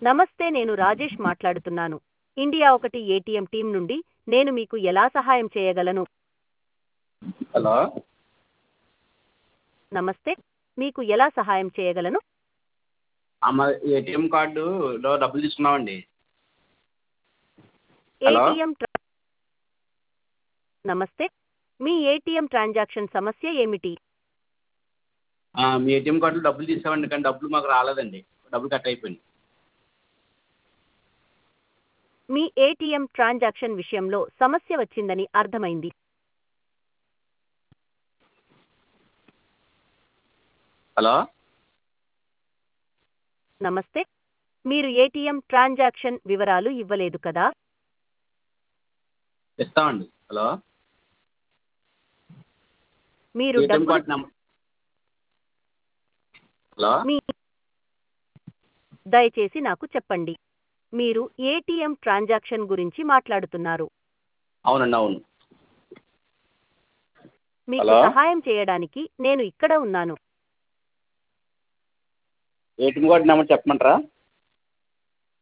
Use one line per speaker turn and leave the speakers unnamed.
నమస్తే నేను రాజేష్ మాట్లాడుతున్నాను ఇండియా ఒకటి ఏటీఎం టీం నుండి నేను మీకు ఎలా సహాయం చేయగలను
హలో
నమస్తే మీకు ఎలా సహాయం చేయగలను
అమ్మ ఏటీఎం కార్డులో డబ్బులు తీసుకున్నామండి హలో?
ఏటీఎం ట్రా- నమస్తే మీ ఏటీఎం ట్రాన్సాక్షన్ సమస్య ఏమిటి
ఆ, మీ ఏటీఎం కార్డులో డబ్బులు తీసామండి కానీ డబ్బులు మాకు రాలేదండి డబ్బులు కట్ అయిపోయింది
మీ ఏటీఎం ట్రాన్సాక్షన్ విషయంలో సమస్య వచ్చిందని అర్థమైంది
హలో
నమస్తే మీరు ఏటీఎం ట్రాన్సాక్షన్ వివరాలు ఇవ్వలేదు కదా
ఇస్తామండి హలో
మీరు
ఏటీఎం
డబ్బులు
కార్డు నెంబర్ హలో
మీ దయచేసి నాకు చెప్పండి మీరు ఏటీఎం ట్రాన్సాక్షన్ గురించి మాట్లాడుతున్నారు
అవునండి అవును
మీకు
హలో?
సహాయం చేయడానికి నేను ఇక్కడ ఉన్నాను
ఏటీఎం కార్డు నెంబర్ చెప్పమంటారా